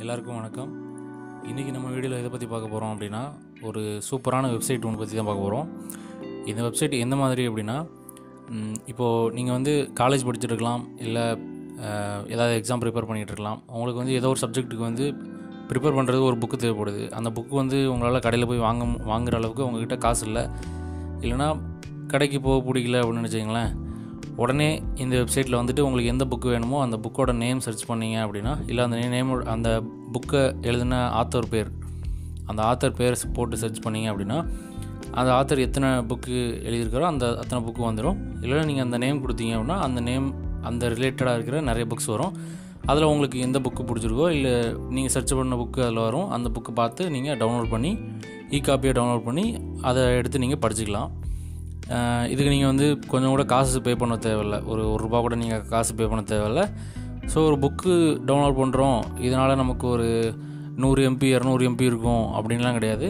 எல்லாருக்கும் வணக்கம் இன்றைக்கி நம்ம வீடியோவில் எதை பற்றி பார்க்க போகிறோம் அப்படின்னா ஒரு சூப்பரான வெப்சைட் ஒன்று பற்றி தான் பார்க்க போகிறோம் இந்த வெப்சைட் எந்த மாதிரி அப்படின்னா ம், இப்போது நீங்கள் வந்து காலேஜ் படிச்சுட்டு இருக்கலாம் இல்லை அஹ், ஏதாவது எக்ஸாம் ப்ரிப்பேர் பண்ணிகிட்டு இருக்கலாம் உங்களுக்கு வந்து ஏதோ ஒரு சப்ஜெக்ட்டுக்கு வந்து ப்ரிப்பேர் பண்ணுறது ஒரு புக்கு தேவைப்படுது அந்த புக்கு வந்து உங்களால் கடையில் போய் வாங்க வாங்குற அளவுக்கு உங்ககிட்ட காசு இல்லை இல்லைனா கடைக்கு போக பிடிக்கல அப்படின்னு நினச்சிங்களேன் உடனே இந்த வெப்சைட்டில் வந்துட்டு உங்களுக்கு எந்த புக்கு வேணுமோ அந்த புக்கோட நேம் சர்ச் பண்ணீங்க அப்படின்னா இல்லை அந்த நேம் அந்த புக்கை எழுதின ஆத்தர் பேர் அந்த ஆத்தர் பேர் போட்டு சர்ச் பண்ணீங்க அப்படின்னா அந்த ஆத்தர் எத்தனை புக்கு எழுதியிருக்காரோ அந்த அத்தனை புக்கு வந்துடும் இல்லைன்னா நீங்கள் அந்த நேம் கொடுத்தீங்க அப்படின்னா அந்த நேம் அந்த ரிலேட்டடாக இருக்கிற நிறைய புக்ஸ் வரும் அதில் உங்களுக்கு எந்த புக்கு பிடிச்சிருக்கோ இல்லை நீங்கள் சர்ச் பண்ண புக்கு அதில் வரும் அந்த புக்கு பார்த்து நீங்கள் டவுன்லோட் பண்ணி இ காப்பியை டவுன்லோட் பண்ணி அதை எடுத்து நீங்கள் படிச்சுக்கலாம் அஹ் இதுக்கு நீங்கள் வந்து கொஞ்சம் கூட காசு பே பண்ண தேவையில்ல ஒரு ஒரு ரூபா கூட நீங்கள் காசு பே பண்ண தேவையில்ல ஸோ ஒரு புக்கு டவுன்லோட் பண்ணுறோம் இதனால் நமக்கு ஒரு நூறு எம்பி இரநூறு எம்பி இருக்கும் அப்படின்லாம் கிடையாது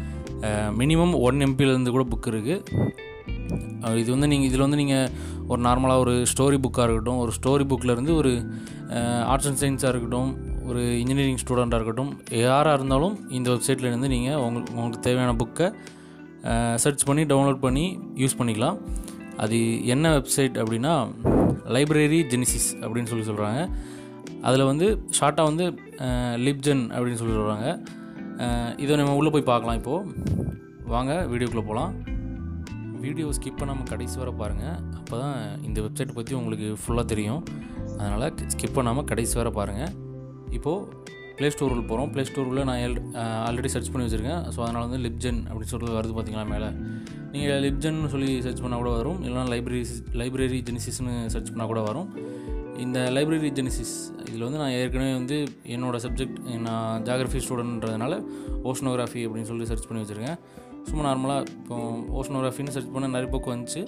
மினிமம் ஒன் எம்பிலேருந்து கூட புக் இருக்குது இது வந்து நீங்கள் இதில் வந்து நீங்கள் ஒரு நார்மலாக ஒரு ஸ்டோரி புக்காக இருக்கட்டும் ஒரு ஸ்டோரி புக்கிலேருந்து ஒரு ஆர்ட்ஸ் அண்ட் சயின்ஸாக இருக்கட்டும் ஒரு இன்ஜினியரிங் ஸ்டூடெண்ட்டாக இருக்கட்டும் யாராக இருந்தாலும் இந்த வெப்சைட்டில் இருந்து நீங்கள் உங்களுக்கு உங்களுக்கு தேவையான புக்கை சர்ச் பண்ணி டவுன்லோட் பண்ணி யூஸ் பண்ணிக்கலாம் அது என்ன வெப்சைட் அப்படின்னா லைப்ரரி ஜெனிசிஸ் அப்படின்னு சொல்லி சொல்கிறாங்க அதில் வந்து ஷார்ட்டாக வந்து லிப்ஜென் அப்படின்னு சொல்லி சொல்கிறாங்க இதை நம்ம உள்ளே போய் பார்க்கலாம் இப்போது வாங்க வீடியோக்குள்ளே போகலாம் வீடியோ ஸ்கிப் பண்ணாமல் கடைசி வரை பாருங்கள் அப்போ தான் இந்த வெப்சைட் பற்றி உங்களுக்கு ஃபுல்லாக தெரியும் அதனால் ஸ்கிப் பண்ணாமல் கடைசி வரை பாருங்கள் இப்போது ப்ளே ஸ்டோரில் போகிறோம் ப்ளே ஸ்டோரில் நான் ஆல்ரெடி சர்ச் பண்ணி வச்சுருக்கேன் ஸோ அதனால் வந்து லிப்ஜென் அப்படின்னு சொல்லிட்டு வருது பார்த்தீங்களா மேலே நீங்கள் லிப்ஜென் சொல்லி சர்ச் பண்ணால் கூட வரும் இல்லைனா லைப்ரரி லைப்ரரி ஜெனிசிஸ்னு சர்ச் பண்ணால் கூட வரும் இந்த லைப்ரரி ஜெனிசிஸ் இதில் வந்து நான் ஏற்கனவே வந்து என்னோடய சப்ஜெக்ட் நான் ஜாகிரஃபி ஸ்டூடெண்ட்ன்றதுனால ஓஷனோகிராஃபி அப்படின்னு சொல்லி சர்ச் பண்ணி வச்சுருக்கேன் சும்மா நார்மலாக இப்போ ஓஷனோகிராஃபின்னு சர்ச் பண்ண நிறைய புக் வந்துச்சு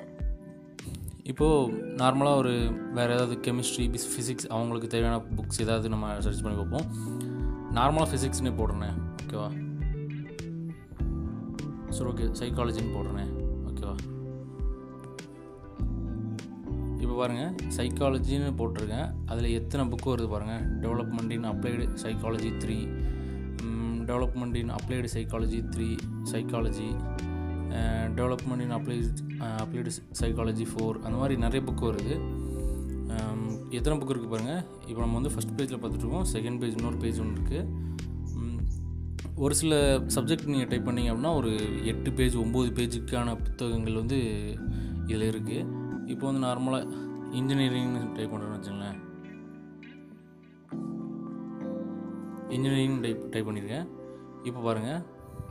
இப்போது நார்மலாக ஒரு வேறு ஏதாவது கெமிஸ்ட்ரி பிஸ் ஃபிசிக்ஸ் அவங்களுக்கு தேவையான புக்ஸ் ஏதாவது நம்ம சர்ச் பண்ணி பார்ப்போம் நார்மலாக ஃபிசிக்ஸ்னே போடுறேன் ஓகேவா சரி ஓகே சைக்காலஜின்னு போடுறேன் ஓகேவா இப்போ பாருங்கள் சைக்காலஜின்னு போட்டிருக்கேன் அதில் எத்தனை புக்கு வருது பாருங்கள் development in applied psychology three development in applied psychology three psychology development in apply applied psychology four அந்த மாதிரி நிறைய புக்கு வருது Um, எத்தனை புக் இருக்குது பாருங்கள் இப்போ நம்ம வந்து ஃபஸ்ட் பேஜில் பார்த்துட்ருக்கோம் செகண்ட் பேஜ் இன்னொரு பேஜ் ஒன்று இருக்குது ஒரு சில சப்ஜெக்ட் நீங்கள் டைப் பண்ணீங்க அப்படின்னா ஒரு எட்டு பேஜ் ஒம்பது பேஜுக்கான புத்தகங்கள் வந்து இதில் இருக்குது இப்போ வந்து நார்மலாக இன்ஜினியரிங்னு டைப் பண்ணுறேன்னு வச்சுங்களேன் இன்ஜினியரிங் டைப் டைப் பண்ணியிருக்கேன் இப்போ பாருங்கள்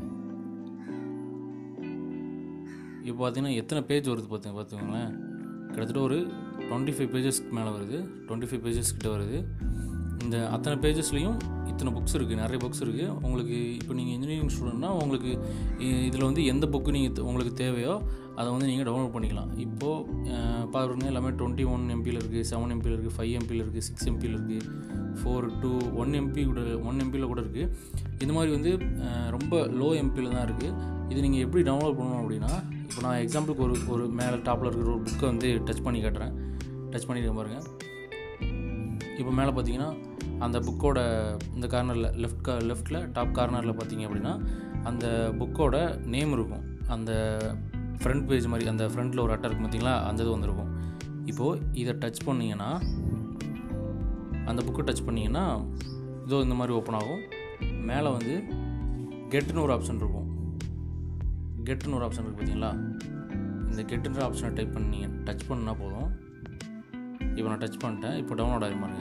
இப்போ பார்த்தீங்கன்னா எத்தனை பேஜ் வருது பார்த்துங்க பார்த்துக்கோங்களேன் கிட்டத்தட்ட ஒரு டுவெண்ட்டி ஃபைவ் பேஜஸ்க்கு மேலே வருது டுவெண்ட்டி ஃபைவ் பேஜஸ் கிட்ட வருது இந்த அத்தனை பேஜஸ்லேயும் இத்தனை புக்ஸ் இருக்குது நிறைய புக்ஸ் இருக்குது உங்களுக்கு இப்போ நீங்கள் இன்ஜினியரிங் ஸ்டூடெண்ட்னா உங்களுக்கு இதில் வந்து எந்த புக்கு நீங்கள் உங்களுக்கு தேவையோ அதை வந்து நீங்கள் டவுன்லோட் பண்ணிக்கலாம் இப்போது பாருங்க எல்லாமே டுவெண்ட்டி ஒன் எம்பியில் இருக்குது செவன் எம்பியில் இருக்குது ஃபைவ் எம்பியில் இருக்குது சிக்ஸ் எம்பியில் இருக்குது ஃபோர் டூ ஒன் எம்பி கூட ஒன் எம்பியில் கூட இருக்குது இந்த மாதிரி வந்து அஹ், ரொம்ப லோ எம்பியில் தான் இருக்குது இது நீங்கள் எப்படி டவுன்லோட் பண்ணணும் அப்படின்னா இப்போ நான் எக்ஸாம்பிளுக்கு ஒரு ஒரு மேலே டாப்பில் இருக்கிற ஒரு புக்கை வந்து டச் பண்ணி காட்டுறேன் டச் பண்ணியிருக்கேன் பாருங்கள் இப்போ மேலே பார்த்தீங்கன்னா அந்த புக்கோட இந்த கார்னரில் லெஃப்ட் கா லெஃப்ட்டில் டாப் கார்னரில் பார்த்தீங்க அப்படின்னா அந்த புக்கோட நேம் இருக்கும் அந்த ஃப்ரண்ட் பேஜ் மாதிரி அந்த ஃப்ரண்ட்டில் ஒரு அட்டை இருக்கும் பார்த்தீங்களா அந்த இது வந்திருக்கும் இப்போது இதை டச் பண்ணிங்கன்னா அந்த புக்கை டச் பண்ணிங்கன்னா இதோ இந்த மாதிரி ஓப்பன் ஆகும் மேலே வந்து கெட்டுன்னு ஒரு ஆப்ஷன் இருக்கும் கெட்டுன்னு ஒரு ஆப்ஷன் இருக்குது பார்த்தீங்களா இந்த கெட்டுன்ற ஆப்ஷனை டைப் பண்ணி டச் பண்ணால் போதும் இப்போ நான் டச் பண்ணிட்டேன் இப்போ டவுன்லோட் ஆகிரும் பாருங்க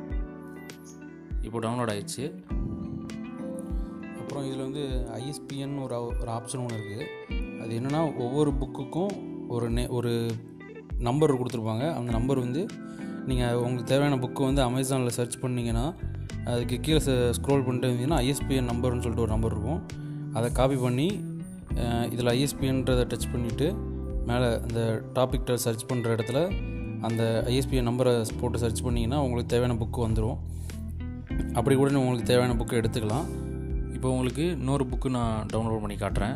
இப்போ டவுன்லோட் ஆயிடுச்சு அப்புறம் இதில் வந்து ஐஎஸ்பிஎன் ஒரு ஆ- ஒரு ஆப்ஷன் ஒன்று இருக்குது அது என்னென்னா ஒவ்வொரு புக்குக்கும் ஒரு நே ஒரு நம்பர் கொடுத்துருப்பாங்க அந்த நம்பர் வந்து நீங்கள் உங்களுக்கு தேவையான புக்கு வந்து அமேசானில் சர்ச் பண்ணிங்கன்னா அதுக்கு கீழே ஸ்க்ரோல் பண்ணிட்டு இருந்தீங்கன்னா ஐஎஸ்பிஎன் நம்பர்னு சொல்லிட்டு ஒரு நம்பர் இருக்கும் அதை காப்பி பண்ணி இதில் ஐஎஸ்பிஎன்றதை டச் பண்ணிவிட்டு மேலே அந்த டாபிக் சர்ச் பண்ணுற இடத்துல அந்த ஐஎஸ்பிஎன் நம்பரை போட்டு சர்ச் பண்ணிங்கன்னா உங்களுக்கு தேவையான புக்கு வந்துடும் அப்படி கூட நீ உங்களுக்கு தேவையான புக்கை எடுத்துக்கலாம் இப்போ உங்களுக்கு இன்னொரு புக்கு நான் டவுன்லோட் பண்ணி காட்டுறேன்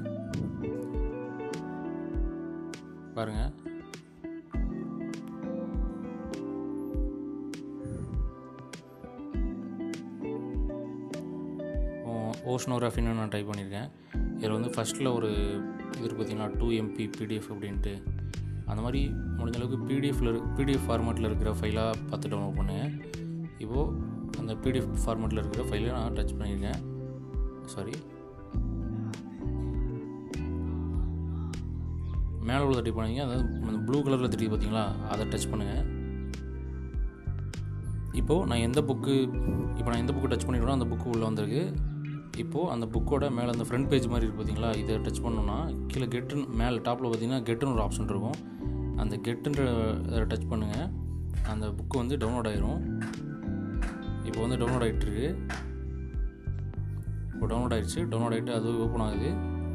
பாருங்கள் ஓஷனோகிராஃபின்னு நான் டைப் பண்ணியிருக்கேன் இதில் வந்து ஃபஸ்ட்டில் ஒரு இது இருக்கு பார்த்தீங்கன்னா டூ எம்பி பிடிஎஃப் அப்படின்ட்டு அந்த மாதிரி முடிஞ்ச அளவுக்கு பிடிஎஃப்ல பிடிஎஃப் ஃபார்மேட்டில் இருக்கிற ஃபைலாக பார்த்து டவுன்லோட் பண்ணுங்கள் இப்போது அந்த பிடிஎஃப் ஃபார்மேட்டில் இருக்கிற ஃபைலை நான் டச் பண்ணியிருக்கேன் சாரி மேலே உள்ள தட்டி பண்ணீங்க அதாவது அந்த ப்ளூ கலரில் தெரியுது பார்த்தீங்களா அதை டச் பண்ணுங்கள் இப்போது நான் எந்த புக்கு இப்போ நான் எந்த புக்கு டச் பண்ணிவிடணும் அந்த புக்கு உள்ளே வந்திருக்கு இப்போது அந்த புக்கோட மேலே அந்த ஃப்ரண்ட் பேஜ் மாதிரி இருக்குது பார்த்தீங்களா இதை டச் பண்ணோன்னா கீழே கெட்டுன்னு மேலே டாப்பில் பார்த்தீங்கன்னா கெட்டுன்னு ஒரு ஆப்ஷன் இருக்கும் அந்த கெட்டுன்ற இதை டச் பண்ணுங்கள் அந்த புக்கு வந்து டவுன்லோட் ஆயிரும் இப்போ வந்து டவுன்லோட் ஆகிட்டுருக்கு இப்போ டவுன்லோட் ஆயிடுச்சு டவுன்லோட் ஆகிட்டு அது ஓப்பன் ஆகுது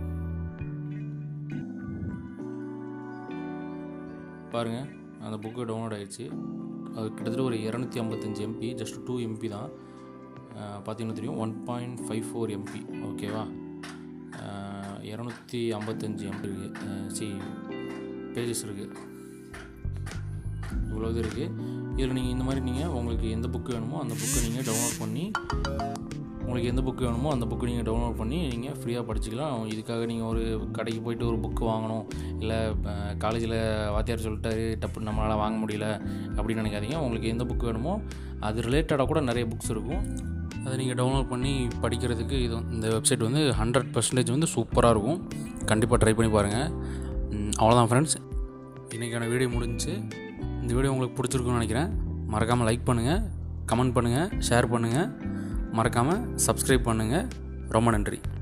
பாருங்கள் அந்த புக்கு டவுன்லோட் ஆயிடுச்சு அது கிட்டத்தட்ட ஒரு இரநூத்தி ஐம்பத்தஞ்சு எம்பி ஜஸ்ட் டூ எம்பி தான் அஹ் பார்த்தீங்கன்னா தெரியும் one point five four MB ஓகேவா இரநூத்தி ஐம்பத்தஞ்சு எம்பி இருக்குது சி பேஜஸ் இருக்குது இவ்வளோ இது இருக்குது இதில் நீங்கள் இந்த மாதிரி நீங்கள் உங்களுக்கு எந்த புக்கு வேணுமோ அந்த புக்கை நீங்கள் டவுன்லோட் பண்ணி உங்களுக்கு எந்த புக்கு வேணுமோ அந்த புக்கு நீங்கள் டவுன்லோட் பண்ணி நீங்கள் ஃப்ரீயாக படிச்சுக்கலாம் இதுக்காக நீங்கள் ஒரு கடைக்கு போயிட்டு ஒரு புக்கு வாங்கணும் இல்லை காலேஜில் வாத்தியார் சொல்லிட்டாரு டப்பு நம்மளால் வாங்க முடியல அப்படின்னு நினைக்காதீங்க உங்களுக்கு எந்த புக்கு வேணுமோ அது ரிலேட்டடாக கூட நிறைய புக்ஸ் இருக்கும் அதை நீங்கள் டவுன்லோட் பண்ணி படிக்கிறதுக்கு இது இந்த வெப்சைட் வந்து ஹண்ட்ரட் பர்சன்டேஜ் வந்து சூப்பராக இருக்கும் கண்டிப்பாக ட்ரை பண்ணி பாருங்கள் ம், அவ்வளோதான் ஃப்ரெண்ட்ஸ் இன்றைக்கான வீடியோ முடிஞ்சுச்சு இந்த வீடியோ உங்களுக்கு பிடிச்சிருக்குன்னு நினைக்கிறேன் மறக்காமல் லைக் பண்ணுங்கள் கமெண்ட் பண்ணுங்கள் ஷேர் பண்ணுங்கள் மறக்காமல் சப்ஸ்கிரைப் பண்ணுங்கள் ரொம்ப நன்றி